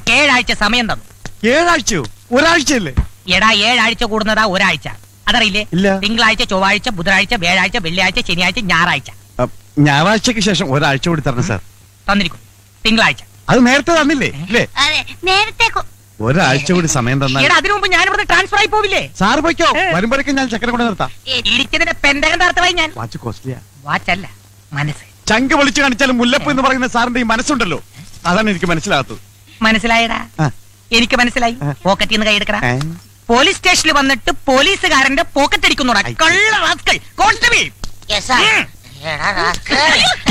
ഏഴാഴ്ച സമയം തന്നു ഏഴാഴ്ചയോ ഒരാഴ്ചയല്ലേ എടാ ഏഴാഴ്ച കൂടുന്നതാ ഒരാഴ്ച അതറിയില്ലേ ഇല്ല. തിങ്കളാഴ്ച ചൊവ്വാഴ്ച ബുധനാഴ്ച വ്യാഴാഴ്ച വെള്ളിയാഴ്ച ശനിയാഴ്ച ഞായറാഴ്ച അ, ഞായറാഴ്ചക്ക് ശേഷം ഒരാഴ്ച കൂടി തരണം സാർ തന്നിരിക്കും തിങ്കളാഴ്ച അത് നേരത്തെ തന്നില്ലേ ഇല്ലേ അതെ നേരത്തെ കൊ- ഒരാഴ്ച കൂടി സമയം തന്നാൽ എടാ അതിനു മുമ്പ് ഞാൻ ഇവിടെ ട്രാൻസ്ഫർ ആയി പോവില്ലേ സാർ പോയിക്കോ ഏ. വരുമ്പോഴേക്കും ഞാൻ ചക്കര കൊണ്ട് നിർത്താം ഇടിച്ചതിന്റെ പെന്തകം തർത്തമായി ഞാൻ വാച്ച് കോസ്റ്റ്ലിയാ വാച്ചല്ല മനസ്സ് ചങ്ക് വിളിച്ചു കാണിച്ചാലും മുല്ലപ്പ് എന്ന് പറയുന്ന സാറിന്റെ ഈ മനസ്സുണ്ടല്ലോ അതാണ് എനിക്ക് മനസ്സിലാകാത്തത് മനസ്സിലായടാ ആ. എനിക്ക് മനസ്സിലായി ആ. പോക്കറ്റിൽ നിന്ന് കൈയെടുക്കടാ ഏ? പോലീസ് സ്റ്റേഷനിൽ വന്നിട്ട് പോലീസുകാരന്റെ പോക്കറ്റ് അടിക്കുന്നുടാ ഐ. കള്ള റാസ്കൾ കോൺസ്റ്റബിൾ Yes, sir. ഉം. എടാ, rascal.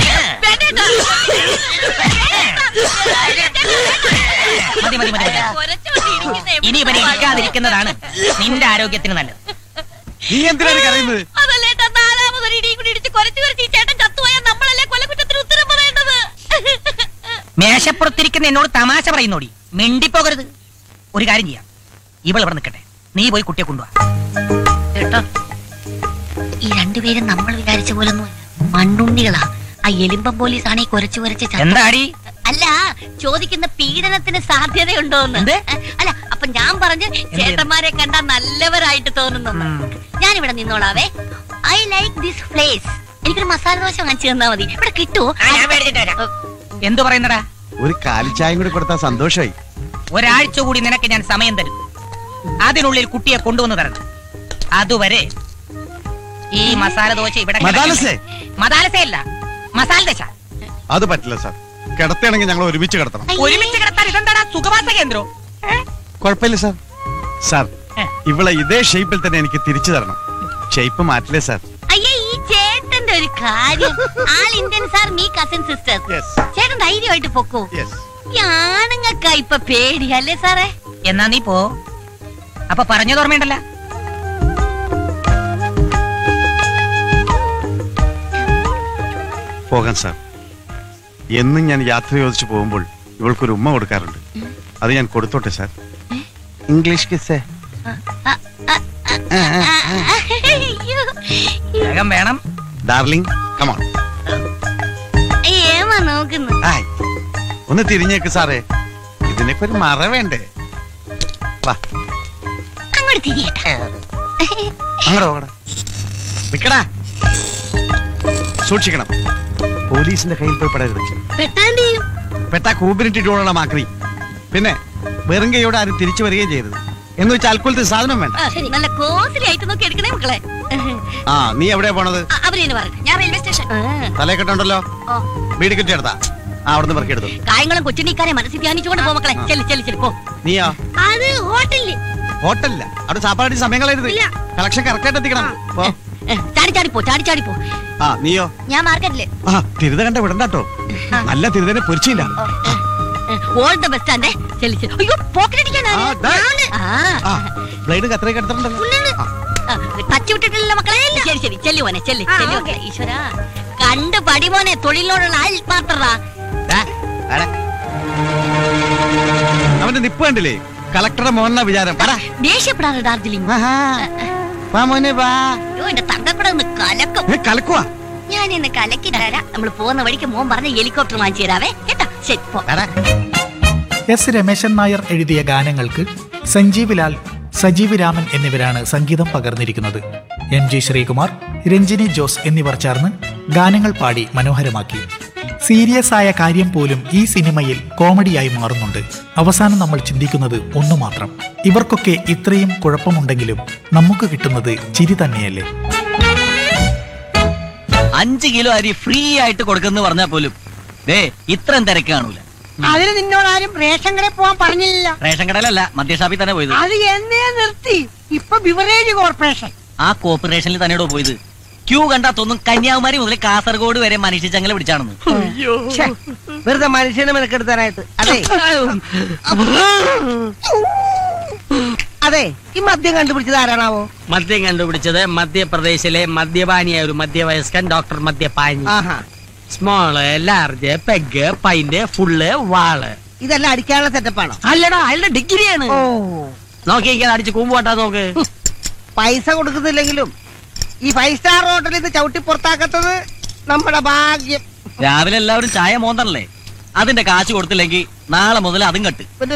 മതി മതി മതി മതി ഇനി ഇവനെ ഇരിക്കാതിരിക്കുന്നതാണ് നിന്റെ ആരോഗ്യത്തിന് നല്ലത് നീ എന്തിനാണ് കരയുന്നത് അതല്ലേട്ടാ, നാലാമതൊരു ഇടിയും കൂടി ഇടിച്ച് കുരച്ച് കുരച്ച് ഈ ചേട്ടൻ ചത്തുപോയാൽ നമ്മളല്ലേ കൊലക്കുറ്റത്തിന് ഉത്തരം പറയേണ്ടത് മേശപ്പുറത്തിരിക്കുന്ന എന്നോട് തമാശ പറയുന്നോടി മിണ്ടിപ്പോകരുത് ഒരു കാര്യം ചെയ്യാം ഇവൾ ഇവിടെ നിൽക്കട്ടെ നീ പോയി കുട്ടിയെ കൊണ്ടുവാ കേട്ടോ ഈ രണ്ടുപേരും നമ്മൾ വിചാരിച്ച പോലൊന്നും മണ്ണുണ്ണികളാ ആ എലിമ്പം പോലീസ് ആണ് ഈ കുരച്ചു കുരച്ച് ചത്ത- എന്താടി അല്ല ചോദിക്കുന്ന പീഡനത്തിന് സാധ്യതയുണ്ടോന്ന് എന്ത്? അല്ല അപ്പൊ ഞാൻ പറഞ്ഞു ചേട്ടന്മാരെ കണ്ടാ നല്ലവരായിട്ട് തോന്നുന്നു ഉം. ഞാൻ ഇവിടെ നിന്നോളാവേ ഐ ലൈക്ക് ദിസ് പ്ലേസ് എനിക്കൊരു മസാല ദോശ വാങ്ങിച്ചു തന്നാ മതി ഇവിടെ കിട്ടുമോ എന്തു പറയുന്നടാ ഒരു കാലിച്ചായം കൂടി കൊടുത്താൽ സന്തോഷമായി ഒരാഴ്ച കൂടി നിനക്ക് ഞാൻ സമയം തരും അതിനുള്ളിൽ കുട്ടിയെ കൊണ്ടുവന്ന് തരണം അതുവരെ ഈ മസാല ദോശ ഇവിടെ മദാലസേ? മതാലസയല്ല മസാല ദശ അത് പറ്റില്ല സാർ കിടത്തുകയാണെങ്കിൽ ഞങ്ങൾ ഒരുമിച്ച് കിടത്തണം ഒരുമിച്ച് കിടത്താൻ ഇതെന്താടാ സുഖവാസ കേന്ദ്രം ഏ? കുഴപ്പമില്ല സാർ സാർ ഏ. ഇവളെ ഇതേ ഷേപ്പിൽ തന്നെ എനിക്ക് തിരിച്ചു തരണം ഷേപ്പ് മാറ്റില്ലേ സാർ അയ്യേ ഈ ചേട്ടന്റെ ഒരു കാര്യം all Indians are me cousin sisters Yes. ചേട്ടൻ ധൈര്യമായിട്ട് പൊക്കോ യെസ് ഈ ആണുങ്ങൾക്കാ ഇപ്പൊ പേടി അല്ലേ സാറേ എന്നാ നീ പോ അപ്പൊ പറഞ്ഞത് ഓർമ്മയുണ്ടല്ല പോകാം സാർ എന്നും ഞാൻ യാത്ര ചോദിച്ചു പോകുമ്പോൾ ഇവൾക്കൊരു ഉമ്മ കൊടുക്കാറുണ്ട് അത് ഞാൻ കൊടുത്തോട്ടെ സാർ ഇംഗ്ലീഷ് കിസ്സേ അയ്യോ. വേഗം വേണം ഡാർലിംഗ് കമോൺ ഏമാ നോക്കുന്നു ആയ് ഒന്ന് തിരിഞ്ഞേക്ക് സാറേ ഇതിനൊക്കെ ഒരു മറ വേണ്ടേ വാ അങ്ങോട്ട് തിരിയട്ടെ അങ്ങോട്ട് പോകടാ നിക്കടാ സൂക്ഷിക്കണം പോലീസിന്റെ കയ്യിൽ പോയി പെടരുത് പെട്ടാണ്ട് ചെയ്യും പെട്ടാ കൂപ്പിനിട്ടിട്ടുള്ള മാക്രി പിന്നെ വെറും കൈയോടെ ആരും തിരിച്ചു വരികയും ചെയ്യരുത് എന്ന് വെച്ചാൽ അൽക്കുലത്തെ സാധനം വേണ്ട ആ, ശരി നല്ല കോസ്റ്റലി ആയിട്ട് നോക്കി എടുക്കണേ മക്കളെ ആ നീ എവിടെയാ പോണത് ആ, അവര് തന്നെ പറഞ്ഞു ഞാൻ റെയിൽവേ സ്റ്റേഷൻ തലക്കെട്ടുണ്ടല്ലോ വീട് കിട്ടി എടുത്താ ആ അവിടുന്ന് പെറുക്കിയെടുത്തു കായങ്ങളും കൊച്ചുണ്ണിക്കാരെ മനസ്സിൽ ധ്യാനിച്ചുകൊണ്ട് പോ മക്കളെ ചെല്ലി ചെല്ലി ചെല്ലി പോ നീയോ അത് ഹോട്ടലില് ഹോട്ടലില്ല അവിടെ സാപ്പാടി സമയം കളയരുത് ഇല്ല. കളക്ഷൻ കറക്റ്റ് ആയിട്ട് എത്തിക്കണം പോ. ചാടി ചാടി പോ ചാടി ചാടി പോ ആ നീയോ ഞാൻ മാർക്കറ്റില് ആ തിരുത കണ്ട വിടണ്ടാട്ടോ നല്ല തിരുതനെ പൊരിച്ചില്ല ഓൾ ദ ബസ് സ്റ്റാൻഡേ ചെല്ലി ചെല്ലി അയ്യോ പോക്കറ്റ് അടിക്കാനാ ആ, ദാ. ആ ആ ബ്ലേഡ് കത്രയൊക്കെ എടുത്തിട്ടുണ്ടല്ലോ ഉള്ളില്. ആ, ടച്ച് വിട്ടിട്ടില്ല മക്കളെ ശരി ശരി ചെല്ലു മോനെ ചെല്ലു ചെല്ലു മക്കളെ. ഈശ്വര കണ്ട് പടി മോനെ തൊഴിലിനോടുള്ള ആത്മാർത്ഥത ദാ, ആടെ. അവന്റെ നിപ്പ് കണ്ടില്ലേ കളക്ടറുടെ മോഹന വിചാരം പറ ദേഷ്യപ്പെടാറ് ഡാർജിലിംഗ് വാ മോനെ വാ അയ്യോ എന്റെ തങ്കക്കൂടെ ഒന്ന് കലക്കും ഏ, കലക്കുവാ ഞാൻ ഇന്ന് കലക്കി തരാം നമ്മൾ പോകുന്ന വഴിക്ക് മോൻ പറഞ്ഞ ഹെലികോപ്റ്റർ വാങ്ങിച്ചു തരാവേ കേട്ടാ ശരി പോ എടാ, എസ് രമേശൻ നായർ എഴുതിയ ഗാനങ്ങൾക്ക് സഞ്ജീവ് ലാൽ സജീവ് രാമൻ എന്നിവരാണ് സംഗീതം പകർന്നിരിക്കുന്നത് എം ജി ശ്രീകുമാർ രഞ്ജിനി ജോസ് എന്നിവർ ചേർന്ന് ഗാനങ്ങൾ പാടി മനോഹരമാക്കി സീരിയസ് ആയ കാര്യം പോലും ഈ സിനിമയിൽ കോമഡിയായി മാറുന്നുണ്ട് അവസാനം നമ്മൾ ചിന്തിക്കുന്നത് ഒന്നു മാത്രം ഇവർക്കൊക്കെ ഇത്രയും കുഴപ്പമുണ്ടെങ്കിലും നമുക്ക് കിട്ടുന്നത് ചിരി തന്നെയല്ലേ അഞ്ച് കിലോ അരി ഫ്രീ ആയിട്ട് കൊടുക്കുന്നു പറഞ്ഞാൽ പോലും ദേ ഇത്രയും തിരക്ക് കാണൂല അതിന് നിന്നോടാരും റേഷൻ കടയിൽ പോവാൻ പറഞ്ഞില്ല റേഷൻ കടയിലല്ല മദ്യഷാപ്പിൽ തന്നെ പോയത് അത് എന്നേ നിർത്തി ഇപ്പൊ ബിവറേജ് കോർപ്പറേഷൻ ആ കോർപ്പറേഷനിൽ തന്നെയോ പോയത് ക്യൂ കണ്ടാ തോന്നും കന്യാകുമാരി മുതൽ കാസർഗോഡ് വരെ മനുഷ്യ ചങ്ങല പിടിച്ചാണെന്ന് ഛെ, വെറുതെ മനുഷ്യനെ മെനക്കെടുത്താനായിട്ട് അതെ അതെ ഈ മദ്യം കണ്ടുപിടിച്ചത് ആരാണാവോ മദ്യം കണ്ടുപിടിച്ചത് മധ്യപ്രദേശിലെ മദ്യപാനിയായ ഒരു മധ്യവയസ്കൻ ഡോക്ടർ മദ്യപാനി ആഹാ small large peg pint full വാള് ഇതെല്ലാം അടിക്കാനുള്ള സെറ്റപ്പാണോ അല്ലടാ അയാളുടെ ഡിഗ്രിയാണ് ഓ നോക്കിയിരിക്കാൻ അടിച്ച് കൂമ്പുപോട്ടാ നോക്ക് പൈസ കൊടുക്കുന്നില്ലെങ്കിലും ഈ ഫൈവ് സ്റ്റാർ ഹോട്ടലിൽ നിന്ന് ചവിട്ടി പുറത്താക്കാത്തത് നമ്മുടെ ഭാഗ്യം രാവിലെ എല്ലാവരും ചായ മോന്തണല്ലേ അതിന്റെ കാശ് കൊടുത്തില്ലെങ്കിൽ നാളെ മുതൽ അതും കട്ട് പിന്നെ